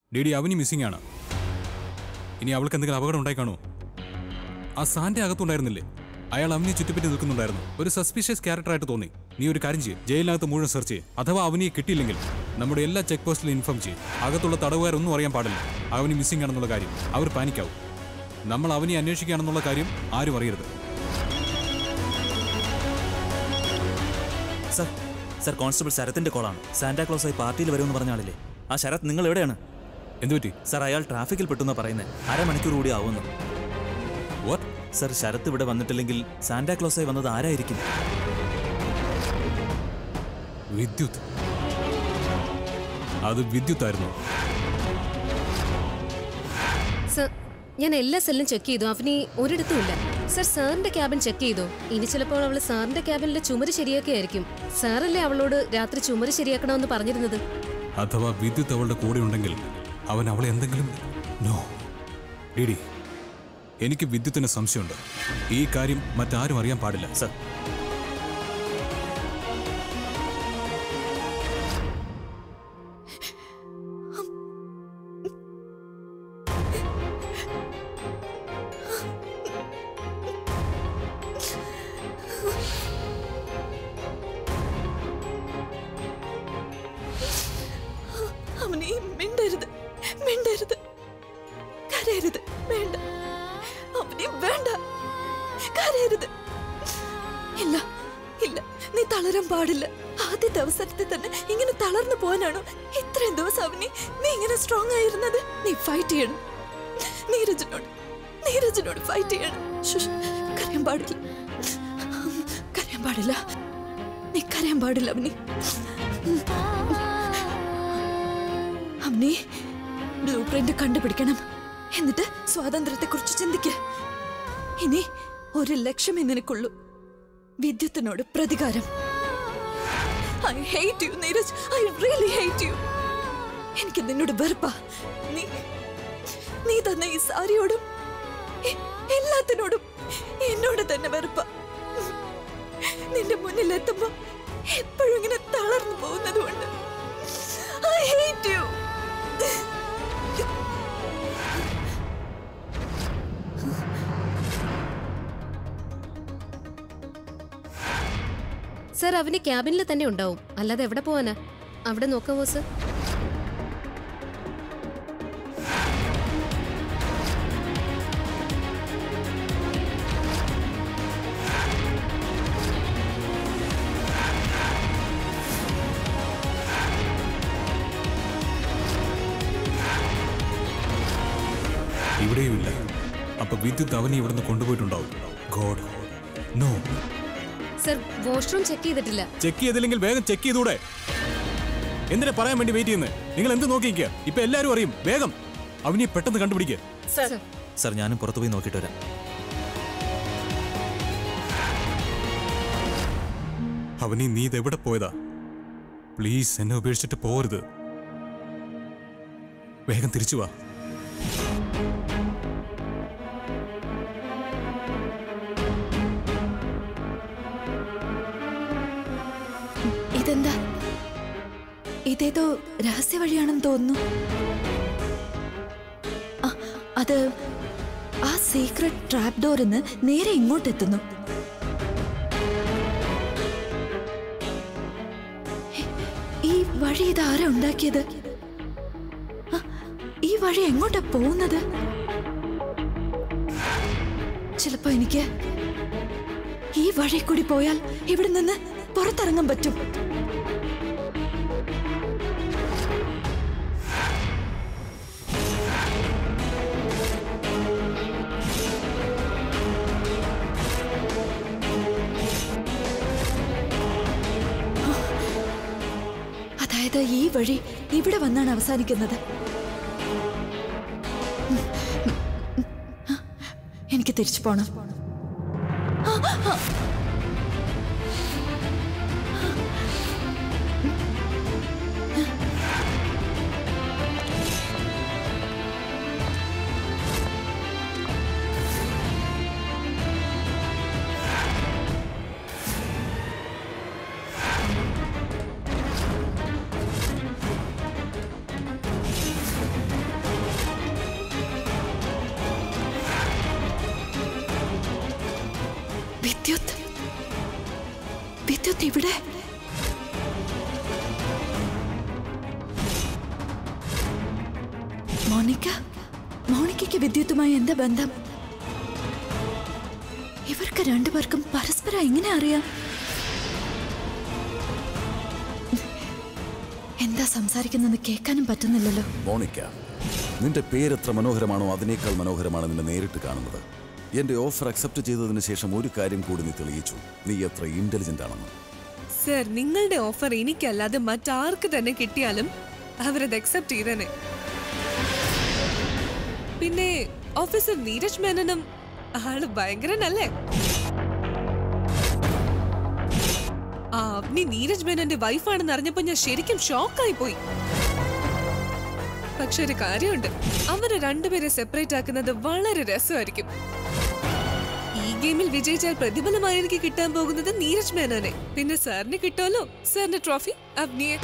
ഡേഡി അവനി മിസ്സിംഗ് ആണ് ഇനി അവൾക്ക് എന്തെങ്കിലും അപകടം ഉണ്ടായി കാണുമോ ആ സാന്റെ അകത്തുണ്ടായിരുന്നില്ലേ അയാൾ അവനെ ചുറ്റിപ്പറ്റി നിൽക്കുന്നുണ്ടായിരുന്നു ഒരു സസ്പീഷ്യസ് ക്യാരക്ടറായിട്ട് തോന്നി നീ ഒരു കാര്യം ചെയ്യും ജയിലിനകത്ത് മുഴുവൻ സെർച്ച് ചെയ്യും അഥവാ അവനിയെ കിട്ടിയില്ലെങ്കിൽ നമ്മുടെ എല്ലാ ചെക്ക് പോസ്റ്റിലും ഇൻഫോം ചെയ്യും അകത്തുള്ള തടവുകാരൊന്നും അറിയാൻ പാടില്ല അവന് മിസ്സിംഗ് ആണെന്നുള്ള കാര്യം അവർ പാനിക്കാവും നമ്മൾ അവനെ അന്വേഷിക്കുകയാണെന്നുള്ള കാര്യം ആരും അറിയരുത് സർ സർ കോൺസ്റ്റബിൾ ശരത്തിന്റെ കോളാണ് സാന്റാക്ലോസായി പാർട്ടിയിൽ വരുമെന്ന് പറഞ്ഞ ആളില്ലേ ആ ശരത് നിങ്ങൾ എവിടെയാണ് എന്തുപറ്റി സർ അയാൾ ട്രാഫിക്കിൽ പെട്ടെന്ന് പറയുന്നത് അരമണിക്കൂർ കൂടി ആവുമെന്ന് വാട്ട് സർ ശരത്ത് ഇവിടെ വന്നിട്ടില്ലെങ്കിൽ സാന്റാക്ലോസായി വന്നത് ആരായിരിക്കും വിദ്യുത് അത് വിദ്യുത്തായിരുന്നു സർ ഞാൻ എല്ലാ സെല്ലും ചെക്ക് ചെയ്തു അവനി ഒരിടത്തും ഇല്ല സർ സാറിന്റെ ക്യാബിൻ ചെക്ക് ചെയ്തു ഇനി ചിലപ്പോൾ അവള് സാറിന്റെ ക്യാബിനിലെ ചുമര് ശരിയാക്കിയായിരിക്കും സാറല്ലേ അവളോട് രാത്രി ചുമര് ശരിയാക്കണമെന്ന് പറഞ്ഞിരുന്നത് അഥവാ വിദ്യുത്ത് അവളുടെ കൂടെ ഉണ്ടെങ്കിൽ അവൻ അവളെ എന്തെങ്കിലും നോ ഡിഡി എനിക്ക് വിദ്യുത്തിന് സംശയമുണ്ട് ഈ കാര്യം മറ്റാരും അറിയാൻ പാടില്ല സർ അവനെ മിണ്ടരുത് മിണ്ടരുത് കരയരുത് വേണ്ട അവനെ വേണ്ട കരയരുത് ഇല്ല ഇല്ല നീ തളരാൻ പാടില്ല ആദ്യത്തെ അവസരത്തിൽ തന്നെ ഇങ്ങനെ തളർന്നു പോകാനാണോ ഇത്രയും ദിവസം അവനെ നീ ഇങ്ങനെ സ്ട്രോങ് ആയിരുന്നത് നീ ഫൈറ്റ് ചെയ്യണം നീരജനോട് നീരജനോട് ഫൈറ്റ് ചെയ്യണം ശുഷ്, കരയാൻ പാടില്ല കരയാൻ പാടില്ല നീ കരയാൻ പാടില്ല അവനെ അവനെ ബ്ലൂ പ്രിന്റ് കണ്ടുപിടിക്കണം എന്നിട്ട് സ്വാതന്ത്ര്യത്തെ കുറിച്ച് ചിന്തിക്ക ഇനി ഒരു ലക്ഷ്യമേ നിനക്കുള്ളൂ വിദ്യുത്തിനോട് പ്രതികാരം I hate you Neeraj I really hate you എനിക്ക് നിന്നോട് വെറുപ്പാ നീ നീ തന്ന ഈ സാരിയോടും എ- എല്ലാത്തിനോടും എന്നോട് തന്നെ വെറുപ്പാ നിന്റെ മുന്നിൽ എത്തുമ്പോ എപ്പോഴും ഇങ്ങനെ തളർന്നു പോകുന്നത് കൊണ്ട് ഐ ഹേറ്റ് യു സർ അവന് ക്യാബിനിൽ തന്നെ ഉണ്ടാവും അല്ലാതെ എവിടെ പോവാനാ അവിടെ നോക്കാമോ സർ ഇവിടെയും ഇല്ല അപ്പൊ വിദ്യുത്ത് അവനെ ഇവിടുന്ന് കൊണ്ടുപോയിട്ടുണ്ടാവും God no sir washroom check ചെയ്തിട്ടില്ല ചെക്ക് ചെയ്തില്ലെങ്കിൽ വേഗം ചെക്ക് ചെയ്തൂടെ എന്തിനാ പറയാൻ വേണ്ടി വെയിറ്റ് ചെയ്യുന്നത് നിങ്ങൾ എന്ത് നോക്കിക്കുക ഇപ്പൊ എല്ലാരും അറിയും വേഗം അവനെ പെട്ടെന്ന് കണ്ടുപിടിക്കുക സർ സർ ഞാനും പുറത്തു പോയി നോക്കിയിട്ട് വരാം അവനി നീ ഇതെവിടെ പോയതാ പ്ലീസ് എന്നെ ഉപേക്ഷിച്ചിട്ട് പോരുത് വേഗം തിരിച്ചു വാ ഇതെന്താ ഇതേതോ രഹസ്യ വഴിയാണെന്ന് തോന്നുന്നു ആ, അത് ആ സീക്രട്ട് ട്രാപ്പ് ഡോറിന്ന് നേരെ ഇങ്ങോട്ടെത്തുന്നു എ- ഈ വഴി ഇതാരാ ഉണ്ടാക്കിയത് ആ, ഈ വഴി എങ്ങോട്ടാ പോകുന്നത് ചിലപ്പോ എനിക്ക് ഈ വഴി കൂടി പോയാൽ ഇവിടെ നിന്ന് പുറത്തിറങ്ങാൻ പറ്റും അതായത് ഈ വഴി ഇവിടെ വന്നാണ് അവസാനിക്കുന്നത് ഉം, ഉം, ഉം. എനിക്ക് തിരിച്ചു പോണം വിദ്യുത് ഇവിടെ മോണിക്ക മോണിക്കയ്ക്ക് വിദ്യുത്തുമായി എന്താ ബന്ധം ഇവർക്ക് രണ്ടുപേർക്കും പരസ്പരം എങ്ങനെ അറിയാം എന്താ സംസാരിക്കുന്നത് കേൾക്കാനും പറ്റുന്നില്ലല്ലോ മോണിക്ക നിന്റെ പേരെത്ര മനോഹരമാണോ അതിനേക്കാൾ മനോഹരമാണ് നിന്നെ നേരിട്ട് കാണുന്നത് എന്റെ ഓഫർ അക്സെപ്റ്റ് ചെയ്തതിന് ശേഷം ഒരു കാര്യം കൂടി നീ തെളിയിച്ചു നീ എത്ര ഇന്റലിജന്റ് ആണെന്ന് സർ നിങ്ങളുടെ ഓഫർ എനിക്കല്ലാതെ മറ്റാർക്ക് തന്നെ കിട്ടിയാലും അവരത് അക്സെപ്റ്റ് ചെയ്തേനെ പിന്നെ ഓഫീസർ നീരജ് മേനനും ആള് ഭയങ്കരനല്ലേ ആ അവനി നീരജ് മേനന്റെ വൈഫാണെന്ന് അറിഞ്ഞപ്പോ ഞാൻ ശരിക്കും ഷോക്കായി പോയി പക്ഷെ ഒരു കാര്യമുണ്ട് അവരെ രണ്ടുപേരെ സെപ്പറേറ്റ് ആക്കുന്നത് വളരെ രസമായിരിക്കും ഈ ഗെയിമിൽ വിജയിച്ചാൽ പ്രതിഫലമായി എനിക്ക് കിട്ടാൻ പോകുന്നത് നീരജ് മേനോനെ പിന്നെ സാറിന് കിട്ടുമല്ലോ സാറിന്റെ ട്രോഫി അവനിയെ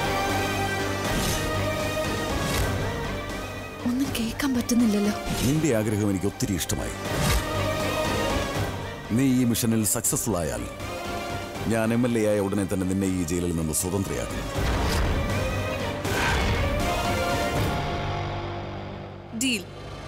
ഒന്നും കേൾക്കാൻ പറ്റുന്നില്ലല്ലോ നിന്റെ ആഗ്രഹം എനിക്ക് ഒത്തിരി ഇഷ്ടമായി നീ ഈ മിഷനിൽ സക്സസ്ഫുൾ ആയാൽ ഞാൻ എം എൽ എ ആയ ഉടനെ തന്നെ നിന്നെ ഈ ജയിലിൽ നിന്ന് സ്വതന്ത്രയാക്കും ഡീൽ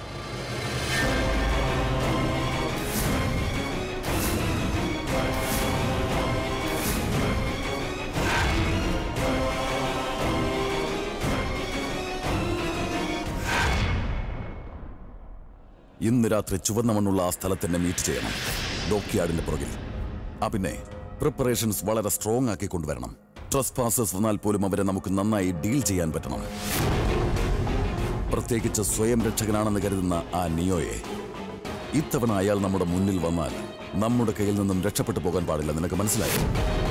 ഇന്ന് രാത്രി ചുവന്ന മണ്ണുള്ള ആ സ്ഥലത്ത് എന്നെ മീറ്റ് ചെയ്യണം ഡോക്യാർഡിന്റെ പുറകിൽ ആ പിന്നെ പ്രിപ്പറേഷൻസ് വളരെ സ്ട്രോങ് ആക്കി കൊണ്ടുവരണം ട്രസ് പാസേഴ്സ് വന്നാൽ പോലും അവരെ നമുക്ക് നന്നായി ഡീൽ ചെയ്യാൻ പറ്റണം പ്രത്യേകിച്ച് സ്വയം രക്ഷകനാണെന്ന് കരുതുന്ന ആ നിയോയെ ഇത്തവണ അയാൾ നമ്മുടെ മുന്നിൽ വന്നാൽ നമ്മുടെ കയ്യിൽ നിന്നും രക്ഷപ്പെട്ടു പോകാൻ പാടില്ല നിനക്ക് മനസ്സിലായോ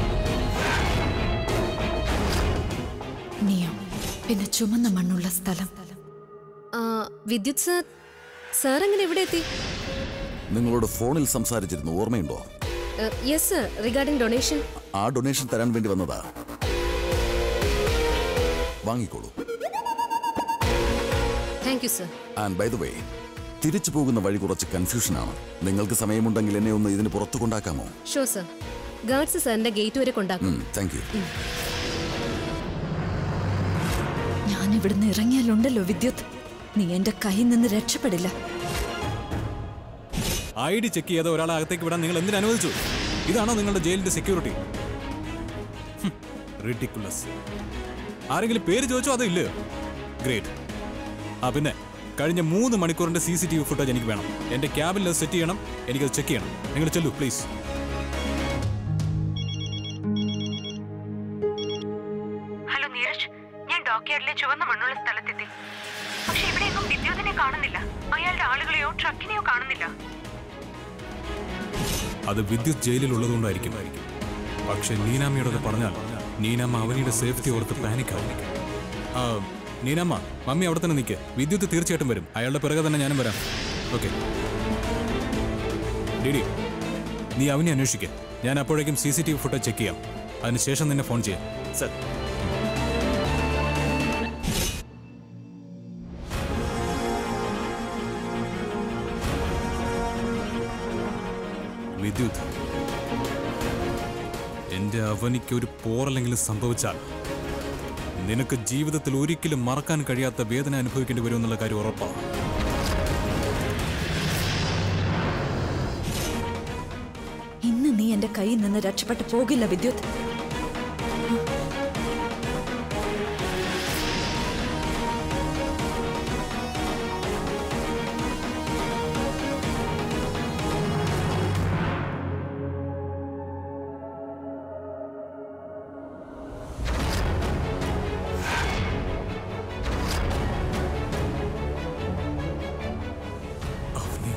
നിയോ പിന്നെ ചുമന്ന മണ്ണുള്ള സ്ഥലം ആ, വിദ്യുത് സാർ സാർ എങ്ങനെ ഇവിടെ എത്തി നിങ്ങളോട് ഫോണിൽ സംസാരിച്ചിരുന്നു ഓർമ്മയുണ്ടോ യെസ് സർ റിഗാർഡിംഗ് ഡൊണേഷൻ ആ ഡൊണേഷൻ തരാൻ വേണ്ടി വന്നതാ വാങ്ങിക്കോളൂ thank you sir and by the way തിരിച്ചു പോകുന്ന വഴി കുറച്ച് കൺഫ്യൂഷനാണ് നിങ്ങൾക്ക് സമയമുണ്ടെങ്കിൽ എന്നെ ഒന്ന് ഇതിന് പുറത്തു കൊണ്ടാക്കാമോ ഷോ സർ ഗാർഡ്സ് സാറിന്റെ ഗേറ്റ് വരെ കൊണ്ടാക്കും താങ്ക് യു ഞാൻ ഇവിടുന്ന് ഇറങ്ങിയാലുണ്ടല്ലോ വിദ്യുത് നീ എന്റെ കയ്യിൽ നിന്ന് രക്ഷപ്പെടില്ല ഐ ഡി ചെക്ക് ചെയ്ത ഒരാളെ അകത്തേക്ക് വിടാൻ നിങ്ങൾ എന്തിനു അനുവദിച്ചു ഇതാണോ നിങ്ങളുടെ ജയിലിന്റെ സെക്യൂരിറ്റി റിഡിക്കുലസ് ആരെങ്കിലും പേര് ചോദിച്ചോ അതോ ഇല്ലയോ ഗ്രേറ്റ് ആ പിന്നെ കഴിഞ്ഞ മൂന്ന് മണിക്കൂറിന്റെ C C T V footage എനിക്ക് വേണം എന്റെ ക്യാബിൽ അത് സെറ്റ് ചെയ്യണം എനിക്കത് ചെക്ക് ചെയ്യണം നിങ്ങൾ ചെല്ലു പ്ലീസ് ഹലോ നീരജ് ഞാൻ ഡോക്യാർഡിലെ ചുവന്ന മണ്ണുള്ള സ്ഥലത്തെത്തി പക്ഷെ ഇവിടെയൊന്നും വിദ്യുതിനെ കാണുന്നില്ല അയാളുടെ ആളുകളെയോ ട്രക്കിനെയോ കാണുന്നില്ല അത് വിദ്യുത് ജയിലിൽ ഉള്ളതുകൊണ്ടായിരിക്കും പക്ഷെ നീനാമ്മയോടത് പറഞ്ഞാൽ നീനാമ്മ അവനിയുടെ സേഫ്റ്റി ഓർത്ത് പാനിക് ആവും ആ, നീനാമ്മ മമ്മി അവിടെ തന്നെ നിൽക്കുക വിദ്യുത്ത് തീർച്ചയായിട്ടും വരും അയാളുടെ പിറകെ തന്നെ ഞാനും വരാം ഓക്കെ ഡിഡി നീ അവനെ അന്വേഷിക്കുക ഞാൻ അപ്പോഴേക്കും C C T V footage check ചെയ്യാം അതിനുശേഷം നിന്നെ ഫോൺ ചെയ്യാം സർ വിദ്യുത് എന്റെ അവനിക്ക് ഒരു പോറലെങ്കിലും സംഭവിച്ചാൽ നിനക്ക് ജീവിതത്തിൽ ഒരിക്കലും മറക്കാൻ കഴിയാത്ത വേദന അനുഭവിക്കേണ്ടി വരുമെന്നുള്ള കാര്യം ഉറപ്പാണ് ഇന്ന് നീ എന്റെ കയ്യിൽ നിന്ന് രക്ഷപ്പെട്ടു പോകില്ല വിദ്യുത് അവനി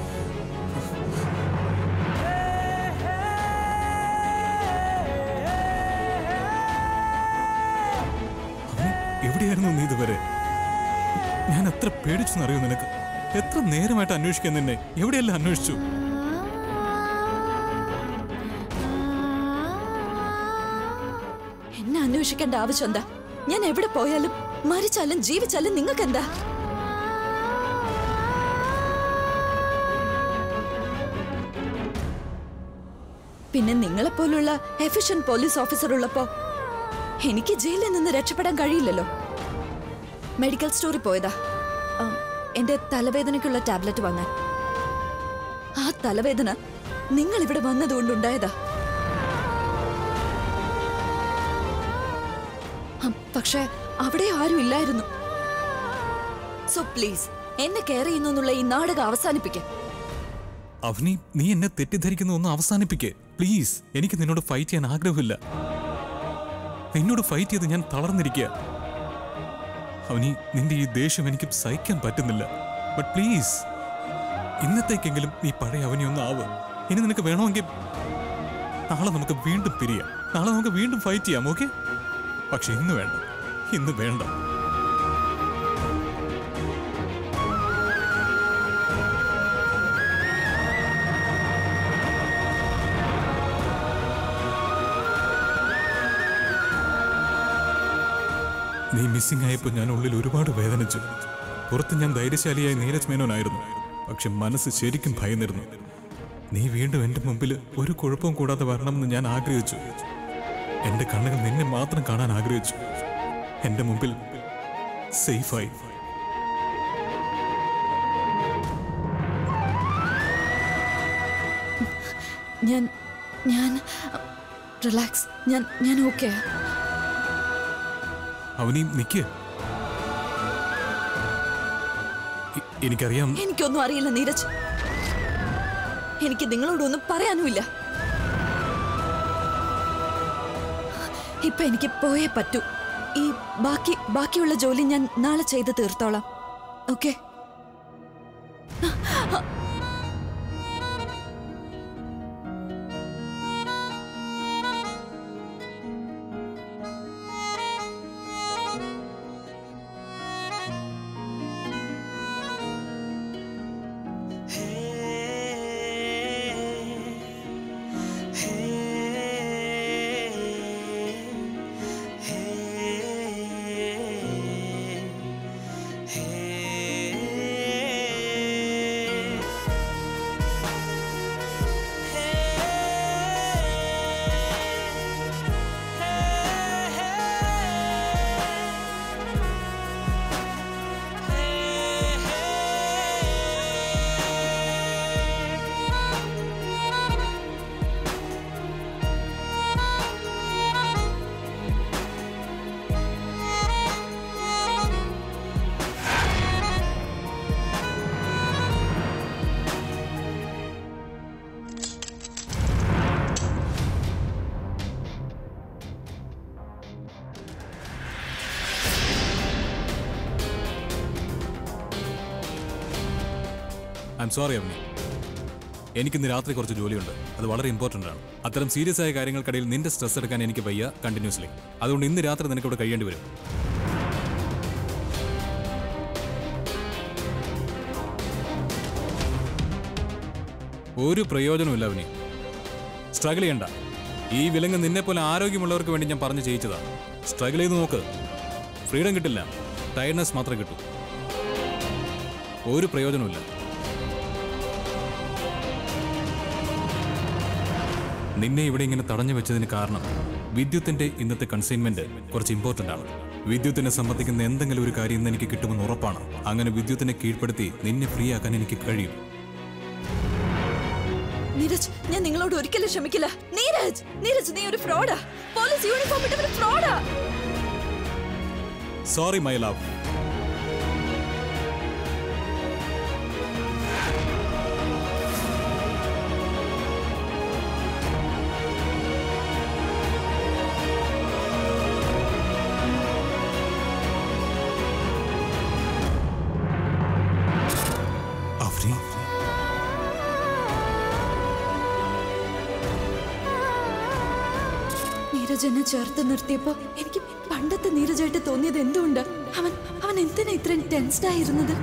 അവനി, എവിടെയായിരുന്നു നീ ഇതുവരെ ഞാൻ എത്ര പേടിച്ചെന്നറിയോ നിനക്ക് എത്ര നേരമായിട്ട് അന്വേഷിക്കാൻ നിന്നെ എവിടെയെല്ലാം അന്വേഷിച്ചു എന്നെ അന്വേഷിക്കേണ്ട ആവശ്യം എന്താ ഞാൻ എവിടെ പോയാലും മരിച്ചാലും ജീവിച്ചാലും നിങ്ങൾക്ക് എന്താ പിന്നെ നിങ്ങളെപ്പോലുള്ള എഫിഷ്യന്റ് പോലീസ് ഓഫീസർ ഉള്ളപ്പോ എനിക്ക് ജയിലിൽ നിന്ന് രക്ഷപ്പെടാൻ കഴിയില്ലല്ലോ മെഡിക്കൽ സ്റ്റോറിൽ പോയതാ ആ, എന്റെ തലവേദനയ്ക്കുള്ള ടാബ്ലറ്റ് വാങ്ങാൻ ആ തലവേദന നിങ്ങൾ ഇവിടെ വന്നതുകൊണ്ടുണ്ടായതാ ആ, പക്ഷേ അവിടെ ആരും ഇല്ലായിരുന്നു സോ പ്ലീസ് എന്നെ കെയർ ചെയ്യുന്നു എന്നുള്ള ഈ നാടകം അവസാനിപ്പിക്കാം അവനി നീ എന്നെ തെറ്റിദ്ധരിക്കുന്ന ഒന്ന് അവസാനിപ്പിക്കേ പ്ലീസ് എനിക്ക് നിന്നോട് ഫൈറ്റ് ചെയ്യാൻ ആഗ്രഹമില്ല നിന്നോട് ഫൈറ്റ് ചെയ്ത് ഞാൻ തളർന്നിരിക്കുക അവനി നിന്റെ ഈ ദേഷ്യം എനിക്ക് സഹിക്കാൻ പറ്റുന്നില്ല ബട്ട് പ്ലീസ് ഇന്നത്തേക്കെങ്കിലും നീ പഴയ അവനി ഒന്ന് ആവ് ഇനി നിനക്ക് വേണമെങ്കിൽ നാളെ നമുക്ക് വീണ്ടും പിരിയാം നാളെ നമുക്ക് വീണ്ടും ഫൈറ്റ് ചെയ്യാം ഓക്കെ പക്ഷെ ഇന്ന് വേണ്ട ഇന്ന് വേണ്ട നീ മിസ്സിംഗ് ആയപ്പോൾ ഞാൻ ഉള്ളിൽ ഒരുപാട് വേദനിച്ചു പുറത്ത് ഞാൻ ധൈര്യശാലിയായ നീരജ് മേനോനായിരുന്നു പക്ഷെ മനസ്സ് ശരിക്കും ഭയന്നിരുന്നു നീ വീണ്ടും എൻ്റെ മുമ്പിൽ ഒരു കുഴപ്പവും കൂടാതെ വരണമെന്ന് ഞാൻ ആഗ്രഹിച്ചു എൻ്റെ കണ്ണുകൾ നിന്നെ മാത്രം കാണാൻ ആഗ്രഹിച്ചു എൻ്റെ മുമ്പിൽ സേഫായി ഞാൻ ഞാൻ റിലാക്സ് ഞാൻ ഞാൻ ഓക്കെ അവനീ നിക്ക് എ- എനിക്കറിയാം എനിക്കൊന്നും അറിയില്ല നീരജ് എനിക്ക് നിങ്ങളോടൊന്നും പറയാനുമില്ല ഇപ്പൊ എനിക്ക് പോയേ പറ്റൂ ഈ ബാക്കി ബാക്കിയുള്ള ജോലി ഞാൻ നാളെ ചെയ്ത് തീർത്തോളാം okay I'm sorry Avani എനിക്കിന്ന് രാത്രി കുറച്ച് ജോലിയുണ്ട് അത് വളരെ ഇമ്പോർട്ടൻ്റ് ആണ് അത്തരം സീരിയസ് ആയ കാര്യങ്ങൾക്കിടയിൽ നിന്റെ സ്ട്രെസ് എടുക്കാൻ എനിക്ക് വയ്യ കണ്ടിന്യൂസ്ലി അതുകൊണ്ട് ഇന്ന് രാത്രി നിനക്ക് ഇവിടെ കഴിയേണ്ടി വരും ഒരു പ്രയോജനമില്ല അവനി സ്ട്രഗിൾ ചെയ്യണ്ട ഈ വിലങ്ങ് നിന്നെ പോലെ ആരോഗ്യമുള്ളവർക്ക് വേണ്ടി ഞാൻ പറഞ്ഞു ചെയ്യിച്ചതാ സ്ട്രഗിൾ ചെയ്ത് നോക്ക് ഫ്രീഡം കിട്ടില്ല ടയർനെസ് മാത്രമേ കിട്ടൂ ഒരു പ്രയോജനമില്ല നിന്നെ ഇവിടെ ഇങ്ങനെ തടഞ്ഞു വെച്ചതിന് കാരണം വിദ്യുത്തിന്റെ ഇന്നത്തെ കൺസൈൻമെന്റ് കുറച്ച് ഇമ്പോർട്ടന്റ് ആണ് വിദ്യുത്തിനെ സംബന്ധിക്കുന്ന എന്തെങ്കിലും ഒരു കാര്യം ഇന്ന് എനിക്ക് കിട്ടുമെന്ന് ഉറപ്പാണ് അങ്ങനെ വിദ്യുത്തിനെ കീഴ്പ്പെടുത്തി നിന്നെ ഫ്രീ ആക്കാൻ എനിക്ക് കഴിയും നീരജ് ഞാൻ നിങ്ങളോട് ഒരിക്കലും ക്ഷമിക്കില്ല നീരജ് നീരജ് നീ ഒരു ഫ്രോഡാ പോലീസ് യൂണിഫോം ഇട്ട ഒരു ഫ്രോഡാ സോറി മൈ ലവ് അവനി നീരജ് എന്നെ ചേർത്ത് നിർത്തിയപ്പോ എനിക്ക് പണ്ടത്തെ നീരജായിട്ട് തോന്നിയത് എന്തുകൊണ്ട് അവൻ അവൻ എന്തിനാ ഇത്രയും ടെൻസ്ഡ് ആയിരുന്നത്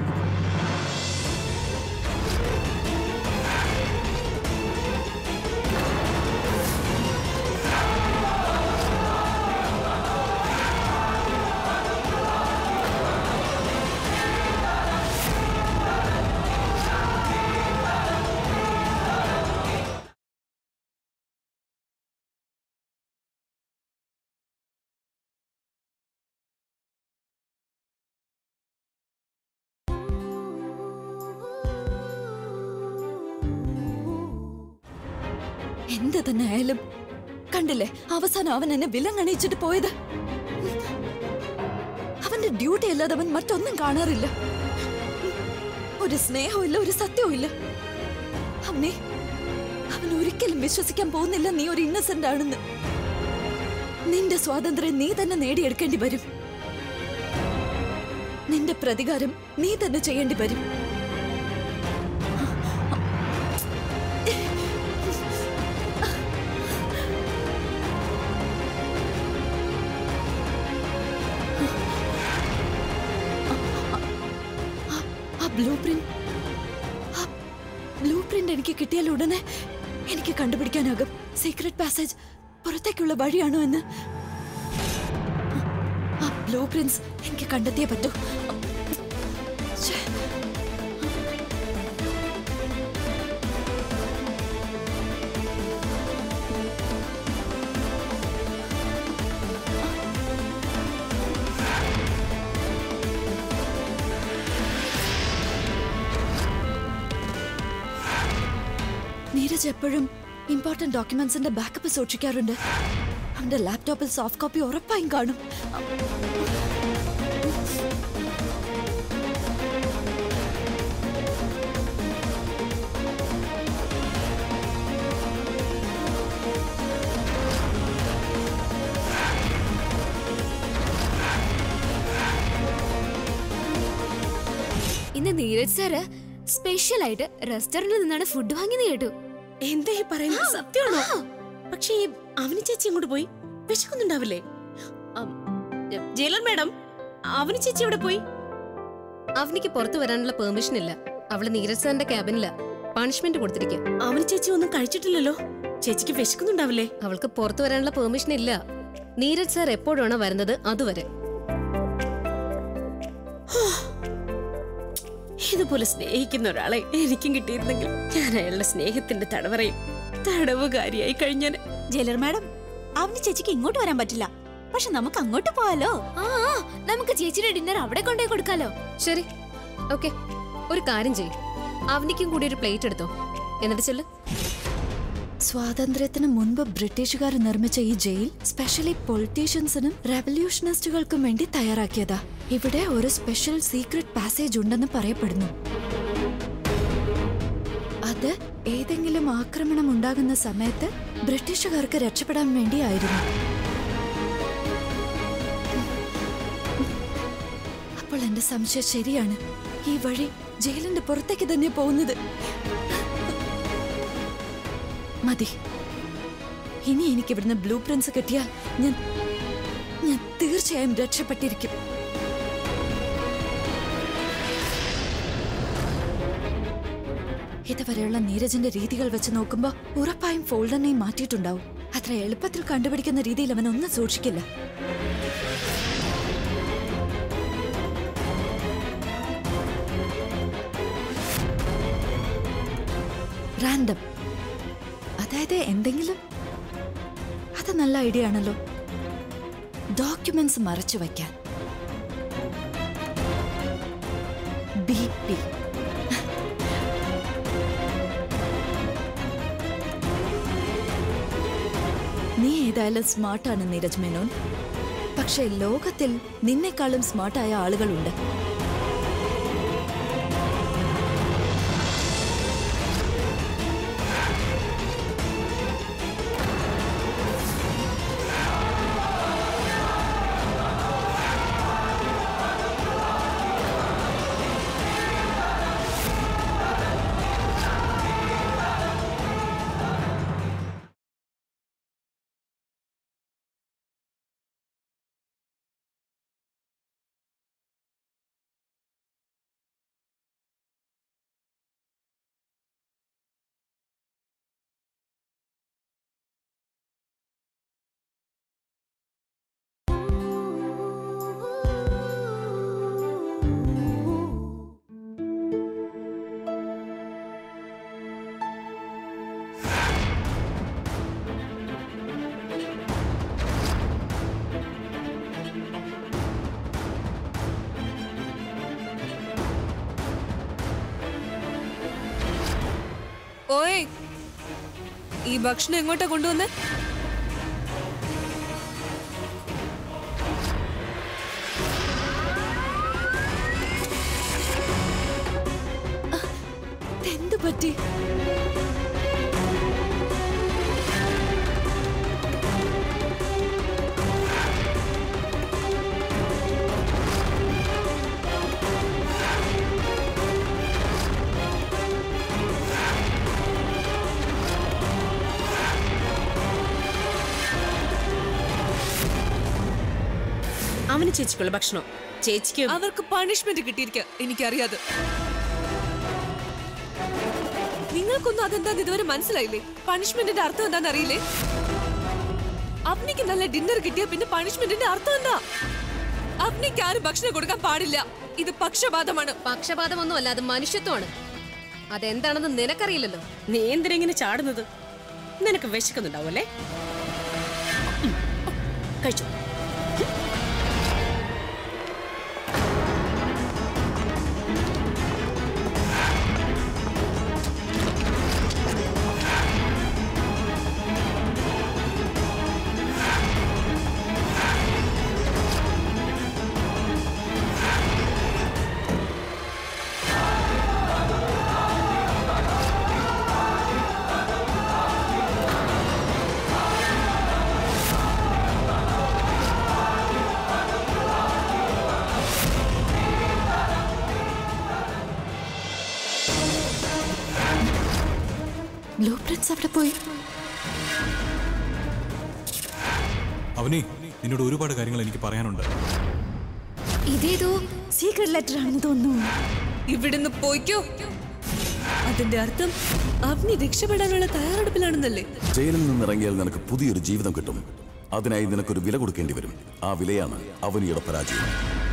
എന്ത് തന്നെ ആയാലും കണ്ടില്ലേ അവസാനം അവൻ എന്നെ വിലങ്ങണിയിച്ചിട്ട് പോയത് അവന്റെ ഡ്യൂട്ടി അല്ലാതെ അവൻ മറ്റൊന്നും കാണാറില്ല ഒരു സ്നേഹവും ഇല്ല ഒരു സത്യവും ഇല്ല അവനെ അവൻ ഒരിക്കലും വിശ്വസിക്കാൻ പോകുന്നില്ല നീ ഒരു ഇന്നസെന്റ് ആണെന്ന് നിന്റെ സ്വാതന്ത്ര്യം നീ തന്നെ നേടിയെടുക്കേണ്ടി വരും നിന്റെ പ്രതികാരം നീ തന്നെ ചെയ്യേണ്ടി വരും ആ ബ്ലൂ പ്രിന്റ് ആ ബ്ലൂ പ്രിന്റ് എനിക്ക് കിട്ടിയാൽ ഉടനെ എനിക്ക് കണ്ടുപിടിക്കാനാകും സീക്രട്ട് പാസേജ് പുറത്തേക്കുള്ള വഴിയാണോ എന്ന് ആ ബ്ലൂ പ്രിന്റ്സ് എനിക്ക് കണ്ടെത്തിയേ പറ്റൂ ഛേ. നീരജ് എപ്പോഴും ഇമ്പോർട്ടന്റ് ഡോക്യുമെന്റ്സിന്റെ ബാക്കപ്പ് സൂക്ഷിക്കാറുണ്ട് അവന്റെ ലാപ്ടോപ്പിൽ സോഫ്റ്റ് കോപ്പി ഉറപ്പായും കാണും ഇന്ന് നീരജ് സാറ് സ്പെഷ്യൽ ആയിട്ട് റെസ്റ്റോറന്റിൽ നിന്നാണ് ഫുഡ് വാങ്ങിയത് കേട്ടു എന്താ ഈ പറയുന്നത് സത്യമാണോ പക്ഷേ ഈ അവനി ചേച്ചി ഇങ്ങോട്ട് പോയി വിശക്കുന്നുണ്ടാവില്ലേ അം, ജയിലർ മാഡം അവനി ചേച്ചി എവിടെ പോയി അവനിക്ക് പുറത്തു വരാനുള്ള പെർമിഷൻ ഇല്ല അവള് നീരജ് സാറിന്റെ ക്യാബിനില്ല പണിഷ്മെന്റ് കൊടുത്തിരിക്കുക അവനി ചേച്ചി ഒന്നും കഴിച്ചിട്ടില്ലല്ലോ ചേച്ചിക്ക് വിശക്കുന്നുണ്ടാവില്ലേ അവൾക്ക് പുറത്തു വരാനുള്ള പെർമിഷൻ ഇല്ല നീരജ് സാർ എപ്പോഴാണോ വരുന്നത് അതുവരെ ഇതുപോലെ സ്നേഹിക്കുന്ന ഒരാളെ എനിക്കും കിട്ടിയിരുന്നെങ്കിൽ ഞാൻ അയാളുടെ സ്നേഹത്തിന്റെ തടവറയിൽ തടവുകാരിയായി കഴിഞ്ഞാൽ ജയിലർ മാഡം അവന് ചേച്ചിക്ക് ഇങ്ങോട്ട് വരാൻ പറ്റില്ല പക്ഷെ നമുക്ക് അങ്ങോട്ട് പോവാലോ ആ ആ, നമുക്ക് ചേച്ചിയുടെ ഡിന്നർ അവിടെ കൊണ്ടുപോയി കൊടുക്കാലോ ശരി ഓക്കെ ഒരു കാര്യം ചെയ്യും അവനിക്കും കൂടി ഒരു പ്ലേറ്റ് എടുത്തോ എന്നിട്ട് ചെല്ല് സ്വാതന്ത്ര്യത്തിന് മുൻപ് ബ്രിട്ടീഷുകാർ നിർമ്മിച്ച ഈ ജയിൽ സ്പെഷ്യലി പൊളിറ്റീഷ്യൻസിനും റെവല്യൂഷണിസ്റ്റുകൾക്കും വേണ്ടി തയ്യാറാക്കിയതാ ഇവിടെ ഒരു സ്പെഷ്യൽ സീക്രട്ട് പാസേജ് ഉണ്ടെന്ന് പറയപ്പെടുന്നു അത് ഏതെങ്കിലും ആക്രമണം ഉണ്ടാകുന്ന സമയത്ത് ബ്രിട്ടീഷുകാർക്ക് രക്ഷപ്പെടാൻ വേണ്ടിയായിരുന്നു അപ്പോൾ എന്റെ സംശയം ശരിയാണ് ഈ വഴി ജയിലിന്റെ പുറത്തേക്ക് തന്നെ പോകുന്നത് മതി ഇനി എനിക്ക് ഇവിടുന്ന് ബ്ലൂ പ്രിന്റ്സ് കിട്ടിയാൽ ഞാൻ ഞാൻ തീർച്ചയായും രക്ഷപ്പെട്ടിരിക്കും ഇതുവരെയുള്ള നീരജിന്റെ രീതികൾ വെച്ച് നോക്കുമ്പോ ഉറപ്പായും ഫോൾഡറിനെയും മാറ്റിയിട്ടുണ്ടാവും അത്ര എളുപ്പത്തിൽ കണ്ടുപിടിക്കുന്ന രീതിയിൽ അവൻ ഒന്നും സൂക്ഷിക്കില്ല റാൻഡം അതായത് എന്തെങ്കിലും അത് നല്ല ഐഡിയ ആണല്ലോ ഡോക്യുമെന്റ്സ് മറച്ചു വയ്ക്കാൻ ബി പി നീ ഏതായാലും സ്മാർട്ടാണ് നീരജ് മേനോൻ പക്ഷേ ലോകത്തിൽ നിന്നെക്കാളും സ്മാർട്ടായ ആളുകളുണ്ട് ഓയ് ഈ ഭക്ഷണം എങ്ങോട്ടാ കൊണ്ടുവന്നേ എന്ത് പറ്റി അവന് ചേച്ചിക്കുള്ള ഭക്ഷണം ചേച്ചിക്ക് അവർക്ക് പണിഷ്മെന്റ് കിട്ടിയിരിക്കാം എനിക്കറിയാതെ നിങ്ങൾക്കൊന്നും അതെന്താന്ന് ഇതുവരെ മനസ്സിലായില്ലേ പണിഷ്മെന്റിന്റെ അർത്ഥം എന്താന്ന് അറിയില്ലേ അവനിക്ക് നല്ല ഡിന്നർ കിട്ടിയ പിന്നെ പണിഷ്മെന്റിന്റെ അർത്ഥം എന്താ അവനിക്ക് ആരും ഭക്ഷണം കൊടുക്കാൻ പാടില്ല ഇത് പക്ഷപാതമാണ് പക്ഷപാതമൊന്നും അല്ല അത് മനുഷ്യത്വമാണ് അതെന്താണെന്ന് നിനക്കറിയില്ലല്ലോ നീ എന്തിനാ ഇങ്ങനെ ചാടുന്നത് നിനക്ക് വിശക്കുന്നുണ്ടാവും അല്ലേ ഉം. കഴിച്ചു ബ്ലൂ പ്രിന്റ്സ് അവിടെ പോയി അവനി നിന്നോട് ഒരുപാട് കാര്യങ്ങൾ എനിക്ക് പറയാനുണ്ട് ഇതേതോ സീക്രട്ട് ലെറ്റർ ആണെന്ന് തോന്നുന്നു ഇവിടുന്ന് പോയിക്കോ അതിന്റെ അർത്ഥം അവനി രക്ഷപ്പെടാനുള്ള തയ്യാറെടുപ്പിലാണെന്നല്ലേ ജയിലിൽ നിന്നിറങ്ങിയാൽ നിനക്ക് പുതിയൊരു ജീവിതം കിട്ടും അതിനായി നിനക്കൊരു വില കൊടുക്കേണ്ടി വരും ആ വിലയാണ് അവനിയുടെ പരാജയം